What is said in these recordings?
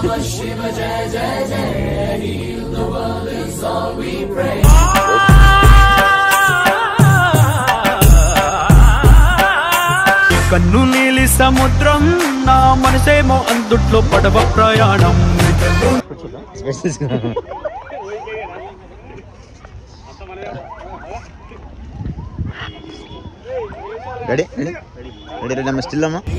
కన్ను నీలి సముద్రం నా మనసేమో అందుట్లో పడవ ప్రయాణం రెడీ రెడీ రెడీ రెడీ అమ్మ స్టిల్ అమ్మా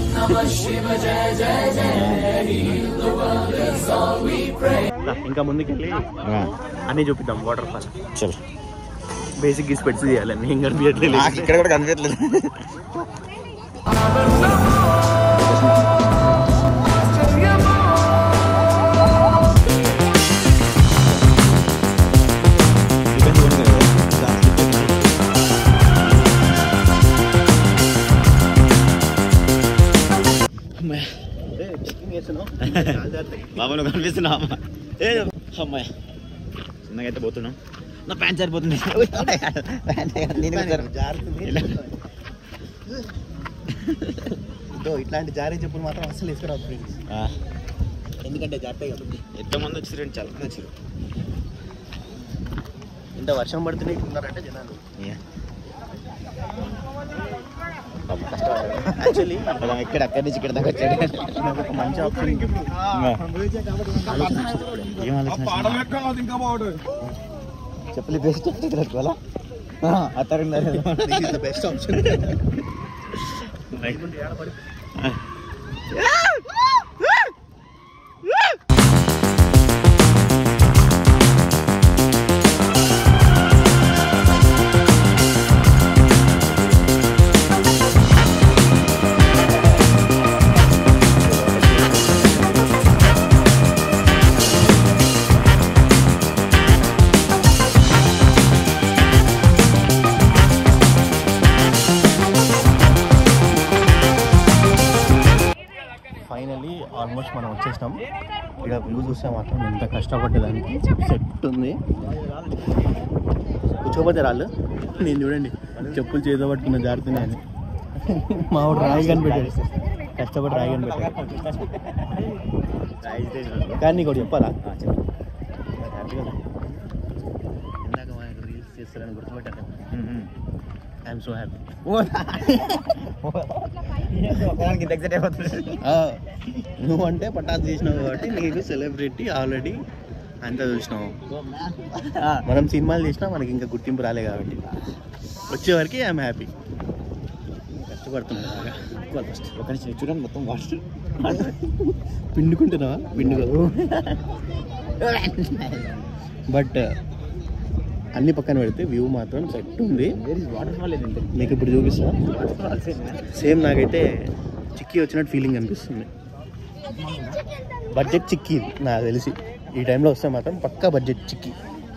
ఇంకా ముందుకెళ్ళి అన్ని చూపిద్దాం వాటర్ ఫాల్ చల్ బేసిక్ గీసి పెట్టి చేయాలి ఏం కనిపించట్లేదు నాకు ఇక్కడ కూడా కనిపించట్లేదు బాబా నువ్వు కనిపిస్తున్నావు అమ్మ ఏ అమ్మాయి చిన్నగా అయితే పోతున్నాం నా ప్యాంట్ సరిపోతుంది ప్యాంట్ నేను కూడా సరి- ఇలా. ఇదో ఇట్లాంటి జారీ చెప్పులు మాత్రం అస్సలు వేసుకురావు ఫ్రెండ్స్ ఆ, ఎందుకంటే జాగ్రత్తగా కాబట్టి ఎంతమంది వచ్చారు చాలా మంది వచ్చారు ఇంత వర్షం పడుతూనే ఉన్నారంటే జనాలు యాక్చువల్లీ పదం ఇక్కడ అక్కడి నుంచి ఇక్కడ దాకా వచ్చాడు నాకు ఒక మంచి ఆప్షన్ ఆలోచన వచ్చింది ఇప్పుడే. ఏం ఆలోచన చెప్పలే బెస్ట్ కట్టుకోవాలా This is the best option. Finally almost మనం వచ్చేసినాం ఇక్కడ వ్యూ చూస్తే మాత్రం ఎంత కష్టపడ్డదానికి సెట్ ఉంది కూర్చోపోతే రాళ్ళు నేను చూడండి చెప్పులు చేతితో పట్టుకున్న జారుతున్నాయని మా వాడు రాయి కనిపెట్టాడు కష్టపడి రాయి కనిపెట్టాడు కానీ నీకు ఒకటి చెప్పాలా హ్యాపీ కదా ఇందాక మా రీల్స్ చేస్తారని గుర్తుపెట్టాను ఐఎమ్ సో హ్యాపీ ఎగ్జైట్ అయిపోతుంది నువ్వు అంటే పటాస్ చేసినావు కాబట్టి నీకు సెలబ్రిటీ ఆల్రెడీ అంతా చూసినావు మనం సినిమాలు చేసినా మనకి ఇంకా గుర్తింపు రాలే కాబట్టి వచ్చేవరకు ఐఎమ్ హ్యాపీ కష్టపడుతున్నా బాగా ఎక్కువ కష్టం ఒక నిమిషం చూడండి మొత్తం వాటర్ పిండుకుంటున్నావా పిండుకో బట్ అన్ని పక్కన పెడితే వ్యూ మాత్రం సెట్ ఉంది వాటర్ ఫాల్ ఏంటంటే మీకు ఇప్పుడు చూపిస్తా సేమ్ నాకైతే చిక్కీ వచ్చినట్టు ఫీలింగ్ అనిపిస్తుంది బడ్జెట్ చిక్కీ ఇది, నాకు తెలిసి ఈ టైంలో వస్తే మాత్రం పక్కా బడ్జెట్ చిక్కీ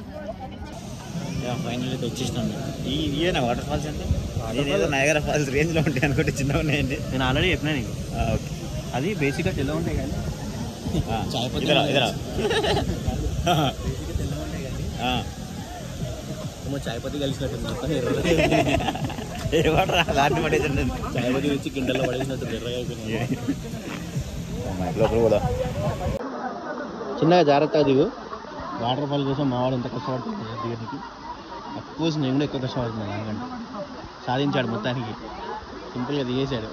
ఫైనల్ అయితే వచ్చేసినాం ఈ ఇయేనా వాటర్ ఫాల్స్ అంటే నేనేదో నయగర ఫాల్స్ రేంజ్ లో ఉంటాయి అనుకుంటే చిన్నగా ఉన్నాయండి నేను ఆల్రెడీ చెప్పినా నీకు ఓకే అది బేసిక్గా తెల్ల ఉంటాయి కానీ ఇదరా ఇదరా ఏమో చాయపతి కలిసినట్టు ఏ వాటర్ దాన్ని పడేసండి చాయపతి వచ్చి కిండల్లో పడేసినట్టు ఎర్రగా అయిపోయింది లోపల పోదా చిన్నగా జాగ్రత్తగా దిగు వాటర్ ఫాల్ కోసం మా వాడు ఎంత కష్టపడుతున్నాడు దిగడానికి అఫ్కోర్స్ నేను కూడా ఎక్కువ కష్టపడుతున్నాను దానికంటే సాధించాడు మొత్తానికి సింపుల్గా దిగేశాడు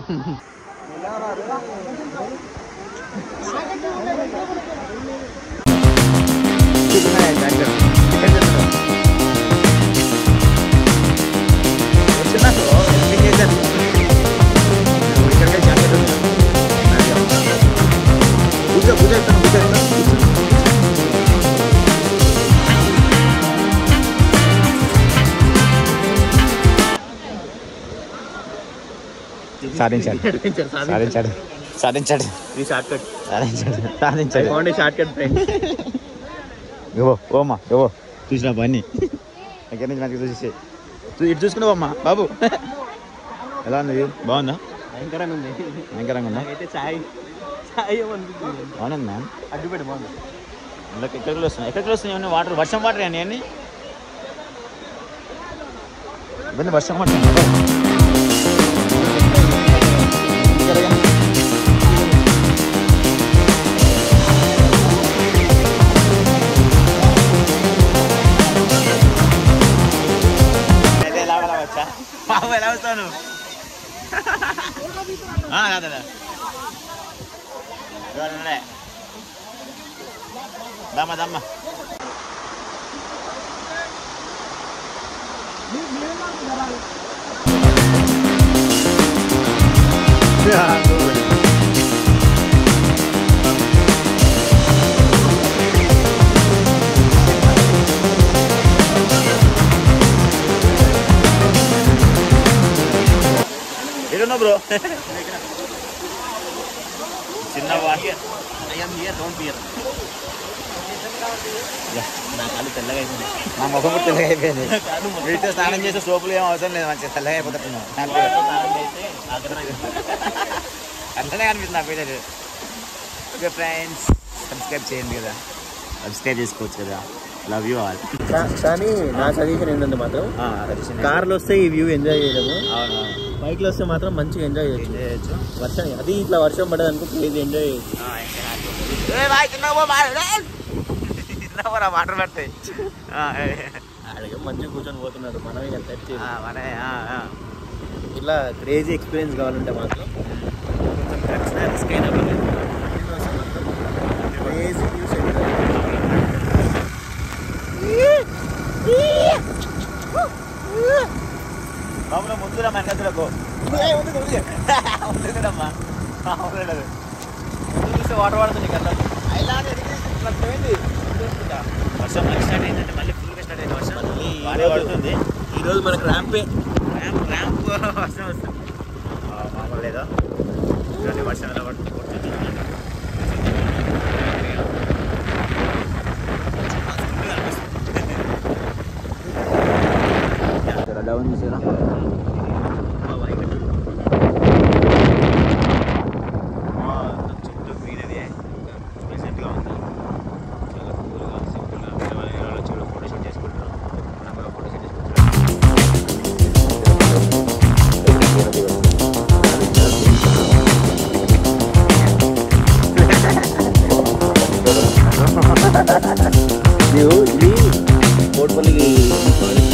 సాధించాడు సాధించాడు సాధించాడు ఇది షార్ట్ కట్ సాధించాడు సాధించాడు బాగుండే షార్ట్ కట్ ఫ్రెండ్ ఇవ్వో ఓమ్మా ఇవ్వో చూసినా పని దగ్గర నుంచి మనకి చూసి చూ- ఇటు చూసుకున్నావు అమ్మా బాబు ఎలా ఉంది view? బాగుందా భయంకరంగా ఉంది భయంకరంగా ఉందా నాకైతే చాయ్ చాయ్ ఏమనిపించింది బాగుంది మ్యామ్ అడ్డుపెట్టి బాగుంది అందులోకి ఎక్కడికి వస్తున్నాయి ఎక్కడికి వస్తున్నాయి ఇవన్నీ వాటర్ వర్షం వాటర్ అని అన్ని ఇవన్నీ వర్షం వాటర్ ఎలా వస్తాను కాదా దమ్మ దమ్మ ఎడున్నా బ్రో చిన్న నా కాళ్ళు తెల్లగా అయిపోయింది నా ముఖం కూడా తెల్లగా అయిపోయింది వీటితో స్నానం చేసే సోపులు ఏం అవసరం లేదు మంచిగా తెల్లగా అయిపోతున్నాను అట్లనే అనిపిస్తుంది నా పేరు ఓకే ఫ్రెండ్స్ సబ్స్క్రైబ్ చేయండి కదా సబ్స్క్రైబ్ చేసుకోవచ్చు కదా లవ్ యూ ఆల్ కానీ నా సజెషన్ ఏంటంటే మాత్రం కార్లో వస్తే ఈ వ్యూ ఎంజాయ్ చేయలేము అవును బైక్లో వస్తే మాత్రం మంచిగా ఎంజాయ్ చేయొచ్చు చేయొచ్చు వర్షం అది ఇట్లా వర్షం పడదు అనుకో ప్లీజ్ ఎంజాయ్ చేయొచ్చు వాటర్ పడతాయి అడిగే మంచిగా కూర్చొని పోతున్నారు మనం ఇక టచ్ చేసి మన ఇట్లా క్రేజీ ఎక్స్పీరియన్స్ కావాలంటే మాత్రం కొంచెం ఖర్చున రిస్క్ అయినా పర్లేదు. క్రేజీ వ్యూస్ ఎంజాయ్ బాబులో ముందురా మన గదులకు ముందుకురమ్మా చూస్తే వాటర్ పడుతుంది కదా వర్షం మళ్ళీ స్టార్ట్ అయిందంటే మళ్ళీ ఫుల్గా స్టార్ట్ అయింది వర్షం మళ్ళీ బాగానే పడుతుంది ఈరోజు మనకు ర్యాంపే ర్యాంప్ ర్యాంప్ వర్షం వస్తుంది ఆ, మామూలు లేదా చూడండి వర్షం ఎలా పడుతుంది కొడుతుంది డౌన్ చూసారా చుట్టూ గ్రీనరీ ప్లెజెంట్గా ఉంది చాలా కూల్గా సింపుల్గా వేరే వాళ్ళ వేరే వాళ్ళు వచ్చి కూడా ఫోటోషూట్ చేసుకుంటారు మనం కూడా ఫోటోషూట్ చేసుకుంటాం నీవు ఇది కోట్పల్లికి